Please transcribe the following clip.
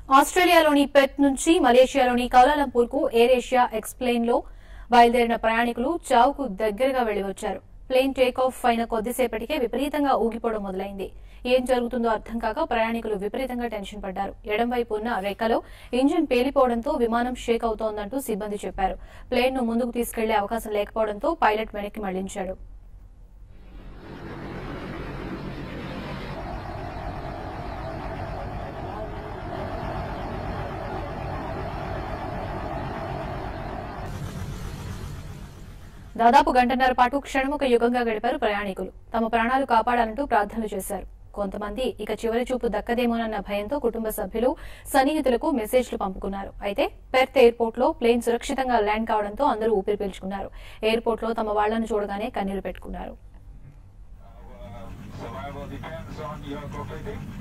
ఆస్ట్రేలియాలోని పెత్ నుంచి మలేషియాలోని కౌలాలంపూర్ కు ఎయిర్ ఏషియా ఎక్స్ప్లెయిన్ లో బయలుదేరిన ప్రయాణికులు చావుకు దగ్గరగా వెళ్లి వచ్చారు ప్లేన్ టేక్ ఆఫ్ అయిన కొద్దిసేపటికే విపరీతంగా ఊగిపోవడం మొదలైంది ఏం జరుగుతుందో అర్థం కాక ప్రయాణికులు విపరీతంగా టెన్షన్ పడ్డారు ఎడం వైపు ఉన్న రెక్కలో ఇంజిన్ పేలిపోవడంతో విమానం షేక్ అవుతోందంటూ సిబ్బంది చెప్పారు ప్లేన్ ను ముందుకు తీసుకెళ్లే అవకాశం లేకపోవడంతో పైలట్ వెనక్కి మళ్లించాడు దాదాపు గంటన్నర పాటు క్షణముఖ యుగంగా గడిపారు ప్రయాణికులు తమ ప్రాణాలు కాపాడాలంటూ ప్రార్థనలు చేశారు కొంతమంది ఇక చివరి చూపు దక్కదేమోనన్న భయంతో కుటుంబ సభ్యులు సన్నిహితులకు మెసేజ్లు పంపుకున్నారు అయితే పెర్త్ ఎయిర్పోర్ట్ లో ప్లేన్ సురక్షితంగా ల్యాండ్ కావడంతో అందరూ ఊపిరి పీల్చుకున్నారు ఎయిర్పోర్ట్ లో తమ వాళ్లను చూడగానే కన్నీరు పెట్టుకున్నారు Survival depends on your cooperating.